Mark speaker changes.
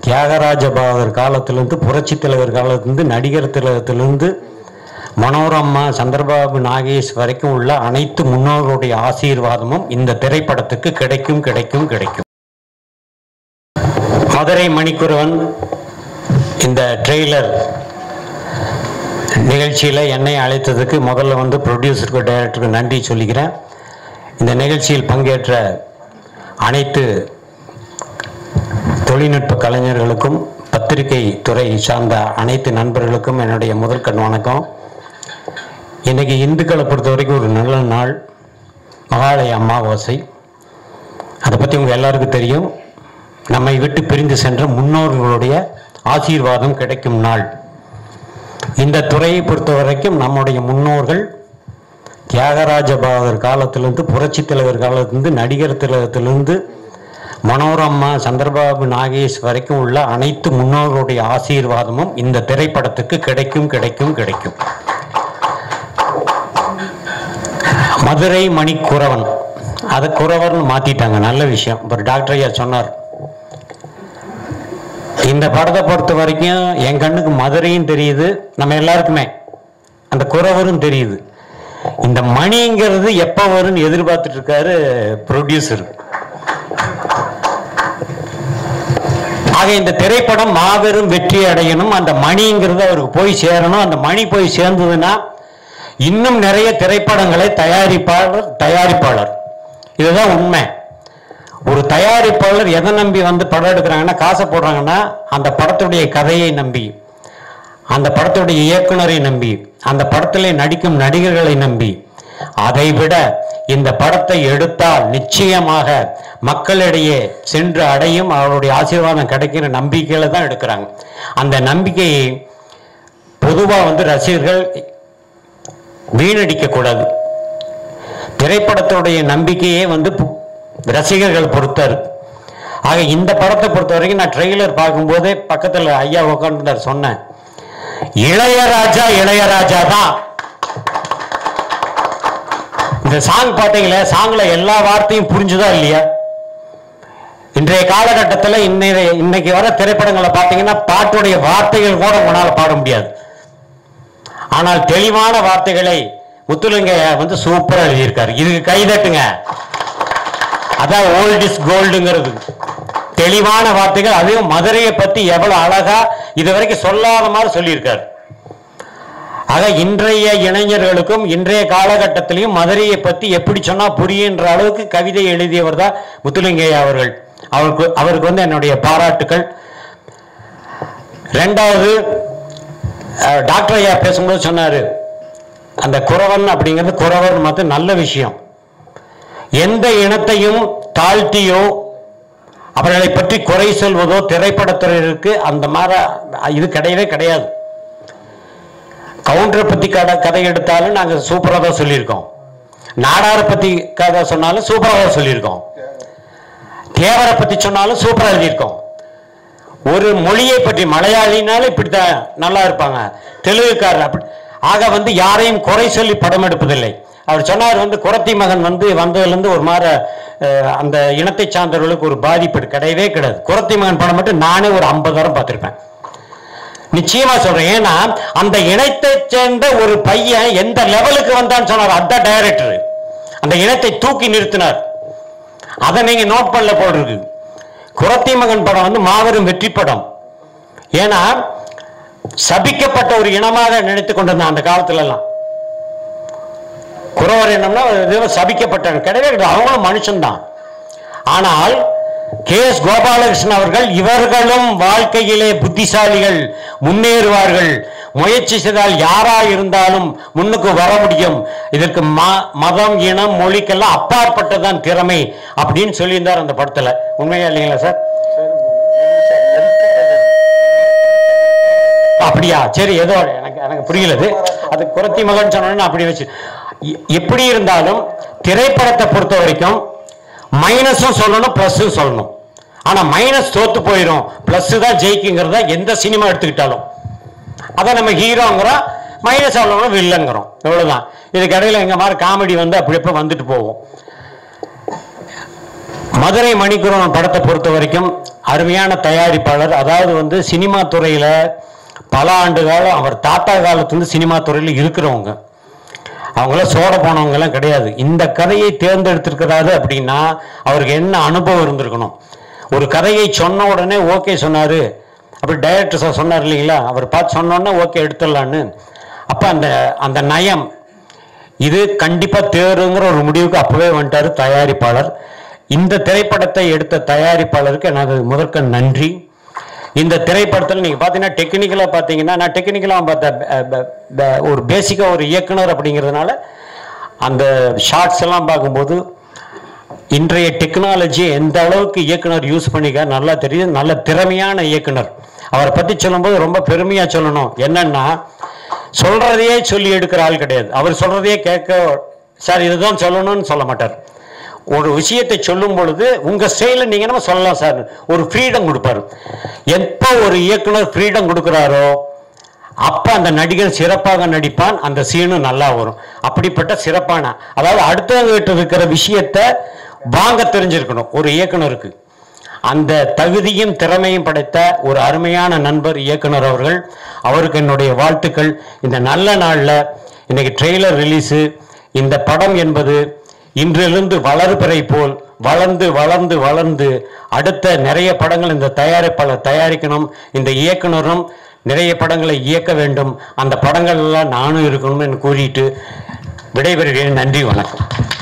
Speaker 1: தியாகராஜ பாகர் காலத்திலிருந்து புரட்சி தலைவர் காலத்திலிருந்து நடிகர் திலகத்திலிருந்து மனோரமா சந்திரபாபு நாகேஷ் வரைக்கும் உள்ள அனைத்து முன்னோர்களுடைய ஆசீர்வாதமும் இந்த திரைப்படத்துக்கு கிடைக்கும் கிடைக்கும் கிடைக்கும் மதுரை மணிக்குறவன் இந்த ட்ரெய்லர் நிகழ்ச்சியில் என்னை அழைத்ததுக்கு முதல்ல வந்து ப்ரொடியூசருக்கு டைரக்டருக்கு நன்றி சொல்லிக்கிறேன் இந்த நிகழ்ச்சியில் பங்கேற்ற அனைத்து தொழில்நுட்ப கலைஞர்களுக்கும் பத்திரிகை துறை சார்ந்த அனைத்து நண்பர்களுக்கும் என்னுடைய முதற்கண் வணக்கம் இன்னைக்கு இந்துக்களை பொறுத்த வரைக்கும் ஒரு நல்ல நாள் மகாலய அமாவாசை அதை பற்றி உங்கள் எல்லாருக்கும் தெரியும் நம்மை விட்டு பிரிந்து சென்ற முன்னோர்களுடைய ஆசீர்வாதம் கிடைக்கும் நாள் இந்த துறையை பொறுத்த வரைக்கும் நம்முடைய முன்னோர்கள் தியாகராஜ பாகர் காலத்திலிருந்து புரட்சி தலைவர் காலத்திலிருந்து நடிகர் திலகத்திலிருந்து மனோரமா சந்திரபாபு நாகேஷ் வரைக்கும் உள்ள அனைத்து முன்னோர்களுடைய ஆசீர்வாதமும் இந்த திரைப்படத்துக்கு கிடைக்கும் கிடைக்கும் கிடைக்கும் மதுரை மணி குறவன் அதை குறவர்னு மாத்திட்டாங்க நல்ல விஷயம் ஒரு டாக்டர் ஐயா சொன்னார் இந்த படத்தை பொறுத்த வரைக்கும் என் கண்ணுக்கு மதுரையும் தெரியுது நம்ம எல்லாருக்குமே அந்த குறவரும் தெரியுது இந்த மணிங்கிறது எப்போ வரும்னு எதிர்பார்த்துட்டு இருக்காரு ப்ரொடியூசர் ஆக இந்த திரைப்படம் மாபெரும் வெற்றி அடையணும் அந்த மணிங்கிறது அவருக்கு போய் சேரணும் அந்த மணி போய் சேர்ந்ததுன்னா இன்னும் நிறைய திரைப்படங்களை தயாரிப்பாளர் தயாரிப்பாளர் இதுதான் உண்மை ஒரு தயாரிப்பாளர் எதை நம்பி வந்து படம் எடுக்கிறாங்கன்னா காசை போடுறாங்கன்னா அந்த படத்துடைய கதையை நம்பி அந்த படத்துடைய இயக்குனரை நம்பி அந்த படத்திலே நடிக்கும் நடிகர்களை நம்பி அதை விட இந்த படத்தை எடுத்தால் நிச்சயமாக மக்களிடையே சென்று அடையும் அவருடைய ஆசீர்வாதம் கிடைக்கிற நம்பிக்கையில தான் எடுக்கிறாங்க அந்த நம்பிக்கையை பொதுவாக வந்து ரசிகர்கள் வீணடிக்க கூடாது திரைப்படத்துடைய நம்பிக்கையே வந்து பு- ரசிகர்கள் பொறுத்தா இருக்கு ஆக இந்த படத்தை பொறுத்த வரைக்கும் நான் ட்ரெய்லர் பார்க்கும்போதே பக்கத்தில் ஐயா உட்காந்துட்டார் சொன்னேன் இளையராஜா இளையராஜா தான் இந்த சாங் பார்த்தீங்களே சாங்ல எல்லா வார்த்தையும் புரிஞ்சுதா இல்லையா இன்றைய காலகட்டத்தில் இன்னைய இன்னைக்கு வர திரைப்படங்களை பார்த்தீங்கன்னா பாட்டுடைய வார்த்தைகள் கூட உங்களால் பாட முடியாது ஆனால் தெளிவான வார்த்தைகளை முத்துலிங்க வந்து சூப்பரா எழுதியிருக்காரு இதுக்கு கைதட்டுங்க அதான் ஓல்ட் இஸ் கோல்டுங்கிறது தெளிவான வார்த்தைகள் அதையும் மதுரையை பத்தி எவ்வளவு அழகா இது வரைக்கும் சொல்லாத மாதிரி சொல்லியிருக்காரு ஆக இன்றைய இளைஞர்களுக்கும் இன்றைய காலகட்டத்திலையும் மதுரையை பத்தி எப்படி சொன்னா புரியுன்ற அளவுக்கு கவிதை எழுதியவர் தான் முத்துலிங்கையா அவர்கள் அவருக்கு அவருக்கு வந்து என்னுடைய பாராட்டுக்கள் ரெண்டாவது அஹ், டாக்டர் ஐயா பேசும்போது சொன்னாரு அந்த குறவன் அப்படிங்கிறது குறவர் மற்ற நல்ல விஷயம் எந்த இனத்தையும் தாழ்த்தியோ அவர்களை பற்றி குறை சொல்வதோ திரைப்படத்துறையிற்கு அந்த மாதிரி இது கிடையவே கிடையாது கவுண்டரை பத்தி கதை கதை எடுத்தாலும் நாங்க சூப்பரா தான் சொல்லியிருக்கோம் நாடாரை பத்தி கதை சொன்னாலும் சூப்பரா தான் சொல்லியிருக்கோம் தேவரை பத்தி சொன்னாலும் சூப்பரா எழுதியிருக்கோம் ஒரு மொழியை பற்றி மலையாளினாலும் இப்படித்தான் நல்லா இருப்பாங்க தெலுங்குக்காரர் அப்படி ஆக வந்து யாரையும் குறை சொல்லி படம் எடுப்பதில்லை அவர் சொன்னார் வந்து குரத்தி மகன் வந்து வந்ததுலேருந்து ஒரு மாதிரி அஹ், அந்த இனத்தை சார்ந்தவர்களுக்கு ஒரு பாதிப்பு கிடையவே கிடையாது குரத்தி மகன் படம் மட்டும் நானே ஒரு ஐம்பது தரம் பார்த்துருப்பேன் நிச்சயமா சொல்றேன் ஏன்னா அந்த இனத்தை சேர்ந்த ஒரு பையன் எந்த லெவலுக்கு வந்தான்னு சொன்னார் அதான் டைரக்டர் அந்த இனத்தை தூக்கி நிறுத்தினார் அதை நீங்க நோட் பண்ணல போல் இருக்கு குரத்தி மகன் படம் வந்து மாபெரும் வெற்றி படம் ஏன்னா சபிக்கப்பட்ட ஒரு இனமாக நினைத்து கொண்டிருந்தான் அந்த காலத்துல எல்லாம் குறவர் இனம்னா ஏதோ சபிக்கப்பட்ட கிடையவே கிடையாது அவங்களும் மனுஷன்தான் ஆனால் கே எஸ் கோபாலகிருஷ்ணன் அவர்கள் இவர்களும் வாழ்க்கையிலே புத்திசாலிகள் முன்னேறுவார்கள் முயற்சி செய்தால் யாரா இருந்தாலும் முன்னுக்கு வர முடியும் இதற்கு ம- மதம் இனம் மொழிக்கெல்லாம் அப்பாற்பட்டதான் திறமை அப்படின்னு சொல்லியிருந்தார் அந்த படத்துல உண்மையா இல்லைங்களா சார் அப்படியா சரி ஏதோ எனக்கு எனக்கு புரியலது அது குரத்தி மகன் சொன்னோன்னு அப்படி வச்சு எ- எப்படி இருந்தாலும் திரைப்படத்தை பொறுத்த வரைக்கும் மைனஸும் சொல்லணும் ப்ளஸ்ஸும் சொல்லணும் ஆனா மைனஸ் தோத்து போயிடும் ப்ளஸ் தான் ஜெயிக்குங்கிறத எந்த சினிமா எடுத்துக்கிட்டாலும் அதை நம்ம ஹீரோங்கிறோம் மைனஸ் அவ்வளோ வில்லங்கிறோம் இவ்வளவுதான் இதுக்கு இடையில எங்க மாதிரி காமெடி வந்து அப்படி அப்ப வந்துட்டு போவோம் மதுரை மணிக்குறவன் படத்தை பொறுத்த வரைக்கும் அருமையான தயாரிப்பாளர் அதாவது வந்து சினிமா துறையில பல ஆண்டு காலம் அவர் தாத்தா காலத்துலேருந்து சினிமா துறையில் இருக்கிறவங்க அவங்களாம் சோட போனவங்க எல்லாம் கிடையாது இந்த கதையை தேர்ந்தெடுத்திருக்கிறாரு அப்படின்னா அவருக்கு என்ன அனுபவம் இருந்திருக்கணும் ஒரு கதையை சொன்ன உடனே ஓகே சொன்னாரு அப்படி டைரக்டர் சார் சொன்னார் இல்லைங்களா அவர் பார்த்து சொன்ன உடனே ஓகே எடுத்துடலான்னு அப்போ அந்த அந்த நயம் இது கண்டிப்பா தேருங்கிற ஒரு முடிவுக்கு அப்பவே வந்துட்டாரு தயாரிப்பாளர் இந்த திரைப்படத்தை எடுத்த தயாரிப்பாளருக்கு எனது முதற்க நன்றி இந்த திரைப்படத்தில் நீங்க பார்த்தீங்கன்னா டெக்னிக்கலா பார்த்தீங்கன்னா நான் டெக்னிக்கலாக பார்த்த ப- ப- ப- ஒரு பேசிக்கா ஒரு இயக்குனர் அப்படிங்கிறதுனால அந்த ஷார்ட்ஸ் எல்லாம் பார்க்கும்போது இன்றைய டெக்னாலஜி எந்த அளவுக்கு இயக்குனர் யூஸ் பண்ணிக்க நல்லா தெரியுது நல்ல திறமையான இயக்குனர் அவரை பத்தி சொல்லும்போது ரொம்ப பெருமையா சொல்லணும் என்னன்னா சொல்றதையே சொல்லி எடுக்கிற ஆள் கிடையாது அவர் சொல்றதையே கேட்க சார் இதுதான் சொல்லணும்னு சொல்ல மாட்டார் ஒரு விஷயத்தை சொல்லும் பொழுது உங்க ஸ்டைல நீங்க என்ன சொல்லலாம் சார் ஒரு ஃப்ரீடம் கொடுப்பாரு எப்போ ஒரு இயக்குனர் ஃப்ரீடம் கொடுக்குறாரோ அப்ப அந்த நடிகர் சிறப்பாக நடிப்பான் அந்த சீனும் நல்லா வரும் அப்படிப்பட்ட சிறப்பான அதாவது அடுத்தவங்க கிட்ட இருக்கிற விஷயத்த வாங்க தெரிஞ்சிருக்கணும் ஒரு இயக்குனருக்கு அந்த தகுதியும் திறமையும் படைத்த ஒரு அருமையான நண்பர் இயக்குனர் அவர்கள் அவருக்கு என்னுடைய வாழ்த்துக்கள் இந்த நல்ல நாள்ல இன்னைக்கு ட்ரெய்லர் ரிலீஸு இந்த படம் என்பது இன்றிலிருந்து வளர்பிறை போல் வளர்ந்து வளர்ந்து வளர்ந்து அடுத்த நிறைய படங்கள் இந்த தயாரிப்பாளர் தயாரிக்கணும் இந்த இயக்குனரும் நிறைய படங்களை இயக்க வேண்டும் அந்த படங்கள் எல்லாம் நானும் இருக்கணும்னு கூறிட்டு விடைபெறுகிறேன் நன்றி வணக்கம்